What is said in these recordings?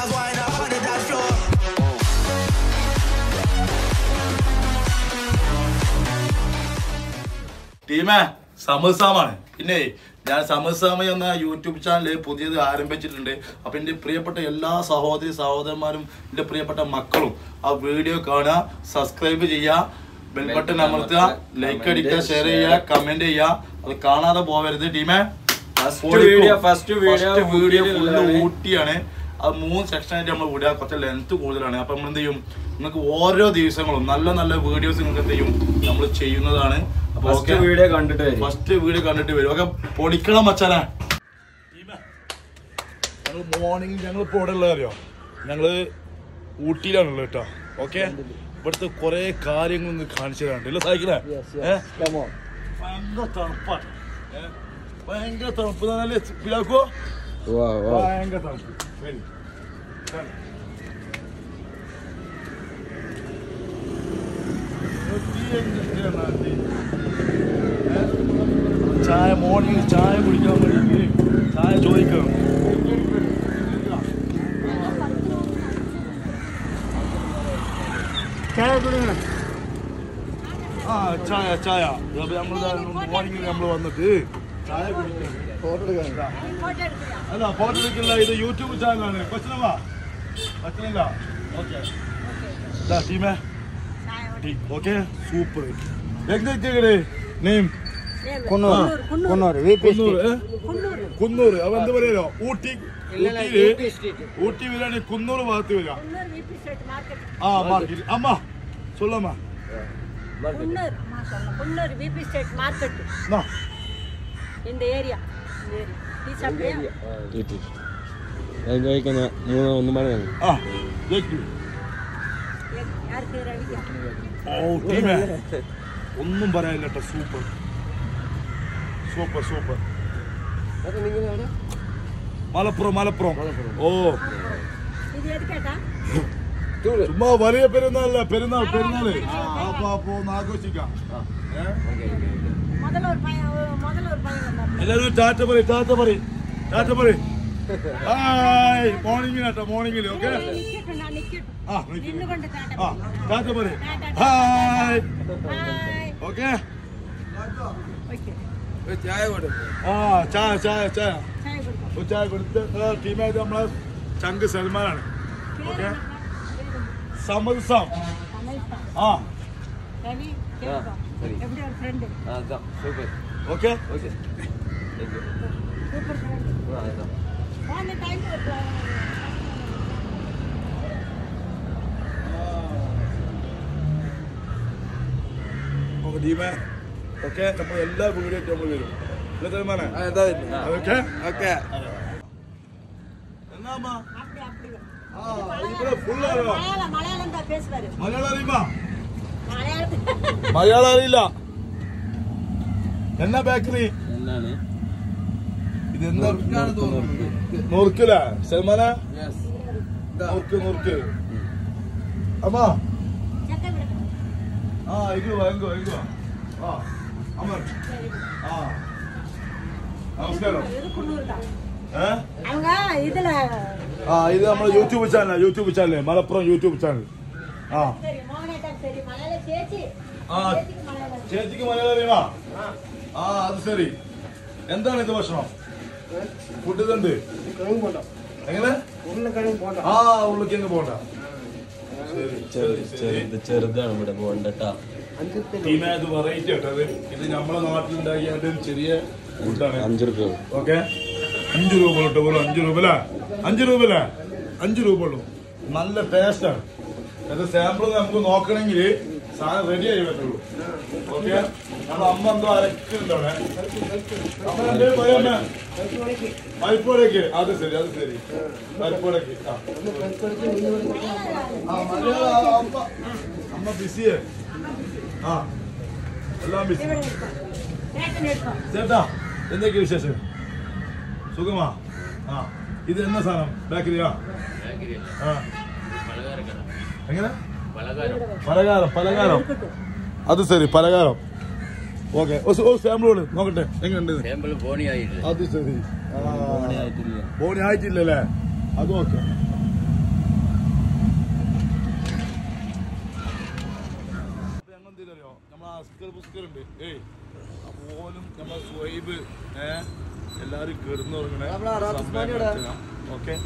girls wind up on the dance floor. ടീമേ സമസാമാണ് പിന്നെ ഞാൻ സമസാമ എന്ന യൂട്യൂബ് ചാനൽ പുതിയത് ആരംഭിച്ചിട്ടുണ്ട് അപ്പൊ എന്റെ പ്രിയപ്പെട്ട എല്ലാ സഹോദരി സഹോദരന്മാരും എന്റെ പ്രിയപ്പെട്ട മക്കളും ആ വീഡിയോ കാണുക സബ്സ്ക്രൈബ് ചെയ്യുക ബെൽ ബട്ടൺ അമർത്തുക ലൈക്ക് അടിക്കുക ഷെയർ ചെയ്യുക കമന്റ് ചെയ്യുക അത് കാണാതെ പോകരുത് ടീമേ video, first video വീഡിയോ ഊട്ടിയിൽ ഫുള്ള് ഉള്ളതാണ്. ഊട്ടിയാണ് അത് മൂന്ന് സെക്ഷനായിട്ട് നമ്മൾ വിടുക കുറച്ച് ലെങ്ത് കൂടുതലാണ് അപ്പൊ നമ്മൾ എന്ത് ചെയ്യും നിങ്ങൾക്ക് ഓരോ ദിവസങ്ങളും നല്ല നല്ല വീഡിയോസ് നിങ്ങൾക്ക് എന്ത് ചെയ്യും നമ്മൾ ചെയ്യുന്നതാണ് അപ്പൊ ഫസ്റ്റ് ഓക്കെ വീഡിയോ കണ്ടിട്ട് വരും ഫസ്റ്റ് വീഡിയോ കണ്ടിട്ട് വരും ഒക്കെ പൊടിക്കണം മച്ചാനെ ഞങ്ങൾ മോർണിംഗ് ഞങ്ങൾ ഇപ്പോൾ ഇവിടെ ഉള്ളത് അറിയോ ഞങ്ങള് ഊട്ടിയിലാണുള്ളത് കേട്ടോ ഓക്കെ ഇവിടുത്തെ കുറെ കാര്യങ്ങൾ ഒന്ന് കാണിച്ചു തരാനുണ്ട് ഇല്ല സായിക്കണേ ഏഹ് ഭയങ്കര തണുപ്പാണ് ഏഹ് ഭയങ്കര തണുപ്പ് നല്ല പിലാക്കോ ഭയങ്കര തണുപ്പ് വരും ചായ മോർണിംഗ് ചായ കുടിക്കാൻ വേണ്ടി ചായ ചോദിക്കണം ആ ചായ ചായ നമ്മൾ മോർണിംഗ് നമ്മൾ വന്നിട്ട് ചായ കുടിക്കണം അല്ല ഫോട്ടോ എടുക്കില്ല ഇത് യൂട്യൂബ് ചാനലാണ് കൊച്ചിനവാ കൊച്ചിനില്ല ഓക്കെ ടീമേ ഓക്കെ സൂപ്പർ എങ്ങനെ name Coonoor Coonoor V P Coonoor ഏ? കുന്നൂർ അവ എന്ത് പറയാലോ ഊട്ടി ഊട്ടിയില് ഊട്ടി വരാണ് കുന്നൂർ ഭാഗത്ത് വരാ ആ മാർക്കറ്റ് അമ്മ சொல்லம்மா குன்னூர் அம்மா சொல்லலாம் குன்னூர் பிபி ஸ்டேட் மார்க்கெட் நா இந்த ஏரியா இந்த ஏரியா டீ சாப்பிட்டியா കഴിക്കുന്ന മൂന്ന് ഒന്ന് മണി ആ കേക്ക് யாருக்கு ரவிக்கா ഓ ടീമേ ഒന്നും പറയാനില്ല കേട്ടോ super super super Malappuram Malappuram ഓ இது எதுக்கேட்டா ചുമ്മാ വലിയ പെരുന്നാളല്ല പെരുന്നാൾ പെരുന്നാള് അപ്പൊ അപ്പൊ ഒന്ന് ആഘോഷിക്കാം ഏ? முதல்ல ஒரு பையன் ஒரு- முதல்ல ஒரு பையன் வந்தார் എല്ലാരും ടാറ്റ പറ ടാറ്റ പറ ടാറ്റ പറ ഹായ് മോർണിംഗ് കേട്ടോ മോർണിംഗില് ഓക്കെ நிக்கட்டும் நான் நிக்கட்டும் ആ நின்னு கொண்டு தாட்ட ആ ടാറ്റ പറ ഹായ് ஹாய் ഓക്കെ ஓகே ആ ചായ ചായ ചായ சாய் கொடுப்போம் ഒരു ചായ കൊടുത്ത് ടീമായിട്ട് നമ്മളെ ചങ്ക് സൽമാനാണ് ഓക്കെ സമദ് സാം சமைப்பா ആ ரவி கேட்போம் எப்படி ஒரு ஃப்ரெண்டு ഓക്കെ சூப்பர் ஃப்ரெண்டு அந்த டைம் ഓക്കെ ടീമേ ഓക്കെ നമ്മൾ എല്ലാ വീഡിയോ നമ്മൾ വരും ഇല്ല സൽമാനെ ഓക്കെ ഓക്കെ എന്നാ அப்படி அப்படி ആ ഇവിടെ ഫുൾ അറിയോ மலையாளம் மலையாளம் தான் பேசுவாரு മലയാളം അറിയുമ്പോ மலையாளம் മലയാളം അറിയില്ല എന്നാ ബേക്കറി എന്താണ് ഇത് എന്താ നുറുക്കില്ല സൽമാന നുറുക്ക് നുറുക്ക് അമ്മ சக்கை விடுங்க ആ ഇങ്ങോ എങ്കോ എങ്കോ ആ അമർ ആ നമസ്കാരം இது குன்னூர் தான் ഏ அவங்க இதுல ആ ഇത് നമ്മുടെ YouTube channel YouTube channel Malappuram YouTube channel ആ சரி மோகனேட்டர் சரி மலையாள சேச்சி ആ சேச்சிக்கு மலையாளம் ചേച്ചിക്ക് മലയാളം അറിയണോ ആ അത് ശരി എന്താണ് ഇത് ഭക്ഷണം ഫുഡ് ഇതുണ്ട് എങ്ങനെ ആ ഉള്ളിലേക്ക് പോണ്ട ശരി ശരി ശരി ചെറുതാണ് ഇവിടെ പോകണ്ടട്ടാ ടീമേ ഇത് വെറൈറ്റി കേട്ടോ ഇത് ഇത് നമ്മളെ നാട്ടിലുണ്ടാക്കിയാണ്ട് ചെറിയ ഫുഡാണ് അഞ്ചു റുപ്യ ഓക്കെ അഞ്ച് രൂപ കേട്ടോ പോലും അഞ്ച് രൂപ അല്ലേ അഞ്ച് രൂപ അല്ലേ അഞ്ച് രൂപ ഉള്ളൂ നല്ല ടേസ്റ്റ് ആണ് അത് സാമ്പിൾ നമുക്ക് നോക്കണമെങ്കിൽ സാധനം റെഡി ആയി പറ്റുള്ളൂ ഓക്കെ നമ്മുടെ അമ്മ എന്തോ അരക്കുന്നുണ്ട് അവിടെ അമ്മ എന്തേലും പറയാമേ പരിപ്പോടേക്ക് അത് ശരി അത് ശരി പരിപ്പോടേക്ക് ആ ആ, മലയാളം ആ, അമ്മ അമ്മ ബിസിയേ ആ എല്ലാം ബിസി இவரை எடுப்போம் ரேட்டன் எடுப்போம் ചേട്ടാ എന്തൊക്കെ വിശേഷം സുഖമാ ആ ഇത് എന്നാ സാധനം ബേക്കറിയാ ആ എങ്ങനെ പലകാരം പലകാരം അത് ശരി പലകാരം ഓക്കെ ഒരു സാമ്പിളോട് നോക്കട്ടെ എങ്ങനെയുണ്ട് സാമ്പിൾ ഫോണി ആയിട്ട് അത് ശരി ആ, ആയിട്ടില്ല ബോണി ആയിട്ടില്ലല്ലേ അത് ഓക്കെ ഏയ് അപ്പോലും നമ്മളെ സ്വൈബ് ഏ എല്ലാരും കിടന്നുറങ്ങണേ നമ്മളെ റാത്തുസ്മാനി ഇവിടെ. ഓക്കെ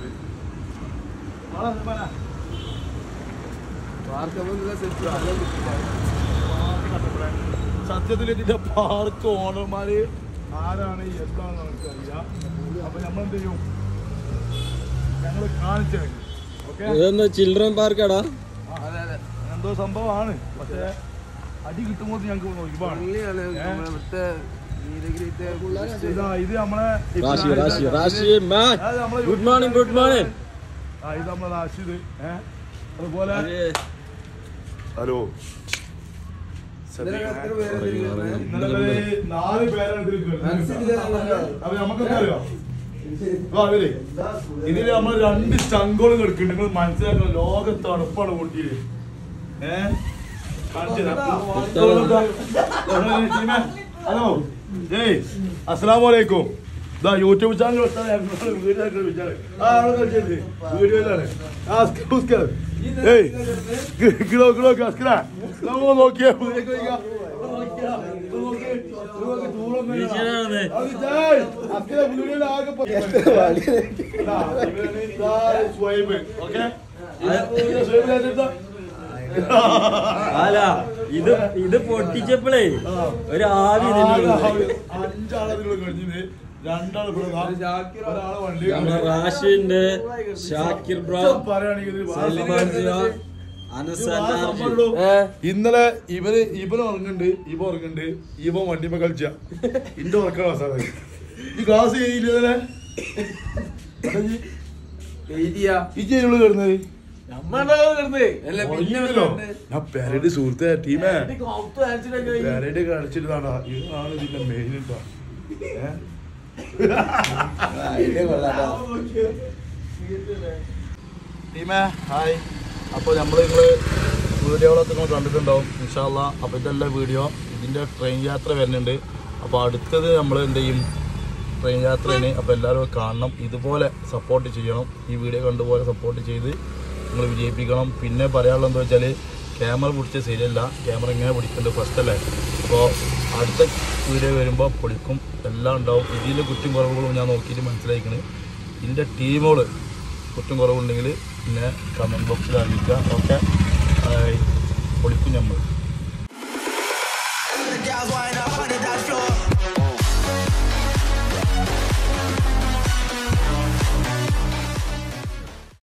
സത്യത്തിൽ ഇതിന്റെ പാർക്ക് ഓണർമാര് ആരാണ് എന്താണെന്ന് നമുക്കറിയാം അപ്പൊ നമ്മൾ എന്ത് ചെയ്യും ഞങ്ങൾ കാണിച്ചു ഓക്കെ ഇതെന്താ ചിൽഡ്രൻ പാർക്കാടാ എന്തോ സംഭവമാണ് പക്ഷേ അടി കിട്ടുമ്പോൾ ഞങ്ങൾക്ക് നോക്കിപ്പാണ് ഇതാ ഇത് നമ്മളെ റാഷി റാഷി റാഷി മാൻ അതായത് നമ്മളെ ഗുഡ് മോർണിംഗ് ഗുഡ് മോർണിംഗ് ആ ഇത് നമ്മളെ റാഷിദ് ഏ അതുപോലെ ഹലോ ഇന്നലെ വരെ നാല് പേരാണ് ഇതിൽ കേറുന്നത്. അപ്പൊ നമുക്കെന്തറിയോ ആ, അവര് ഇതില് നമ്മൾ രണ്ട് ചങ്കോളും കിടക്കുന്നുണ്ട് നിങ്ങൾ മനസ്സിലാക്കണം ലോക തണുപ്പാണ് ഊട്ടിയില് ഏ കാണിച്ചു തരാം. ഹലോ ജയ് അസ്സലാമു അലൈക്കും ഇതാ യൂട്യൂബ് ചാനൽ വീഡിയോയിലാണ് ഏയ് കിലോ കിലോ അസ്കര നമ്മ നോക്കിയാ അല്ല ഇത് ഇത് പൊട്ടിച്ചപ്പോഴേ ഒരു ആവി ഇതിന്റെ ഉള്ളിൽ. അഞ്ചാളതിലൂടെ കഴിഞ്ഞത് രണ്ടാള് ഇവിടെ ദാ, ഒരാള് വണ്ടി നമ്മുടെ റാഷിന്റെ ഷാക്കിർ ബ്രോ പറയുകയാണെങ്കിൽ ഇത് സൽമാൻ സിവ അനസ് ഇന്നലെ ഇവര് ഇവൻ ഉറങ്ങുന്നുണ്ട് ഇവ ഉറങ്ങുന്നുണ്ട് ഇവ വണ്ടിമ കളിച്ച ഇന്റെ ഉറക്കാണ് സാറേ ഈ ക്ലാസ് ചെയ്യില്ല ഇന്നലെ ഈ ചെയ്യുള്ളൂ കിടന്നത് ഉറങ്ങിയല്ലോ. ഞാൻ പെരയുടെ സുഹൃത്തെ ടീമേ പെരയുടെ കളിച്ചിട്ടാണ് ഇതാണ് ഇതിന്റെ മെയിൻ കേട്ടോ ഏഹ് ടീമേ ഹായ് അപ്പോൾ നമ്മൾ നിങ്ങൾ വീഡിയോകളൊക്കെ നിങ്ങൾ കണ്ടിട്ടുണ്ടാവും ഇൻഷാല്ല അപ്പോൾ ഇതല്ല വീഡിയോ ഇതിൻ്റെ ട്രെയിൻ യാത്ര വരുന്നുണ്ട് അപ്പോൾ അടുത്തത് നമ്മൾ എന്ത് ചെയ്യും ട്രെയിൻ യാത്രയാണ് അപ്പോൾ എല്ലാവരും കാണണം ഇതുപോലെ സപ്പോർട്ട് ചെയ്യണം ഈ വീഡിയോ കണ്ടുപോലെ സപ്പോർട്ട് ചെയ്ത് നിങ്ങൾ വിജയിപ്പിക്കണം പിന്നെ പറയാനുള്ളത് എന്താ വെച്ചാൽ ക്യാമറ പിടിച്ച ശരിയല്ല ക്യാമറ ഇങ്ങനെ പിടിക്കേണ്ടത് ഫസ്റ്റ് അല്ലേ അപ്പോൾ അടുത്ത വീഡിയോ വരുമ്പോൾ പൊളിക്കും എല്ലാം ഉണ്ടാവും ഇതിൻ്റെ കുറ്റം കുറവുകളും ഞാൻ നോക്കിയിട്ട് മനസ്സിലാക്കണ് ഇതിൻ്റെ ടീമുകൾ കുറ്റം കുറവുണ്ടെങ്കിൽ പിന്നെ കമൻറ്റ് ബോക്സിൽ അറിയിക്കുക ഓക്കെ പൊളിക്കും നമ്മൾ The guys wind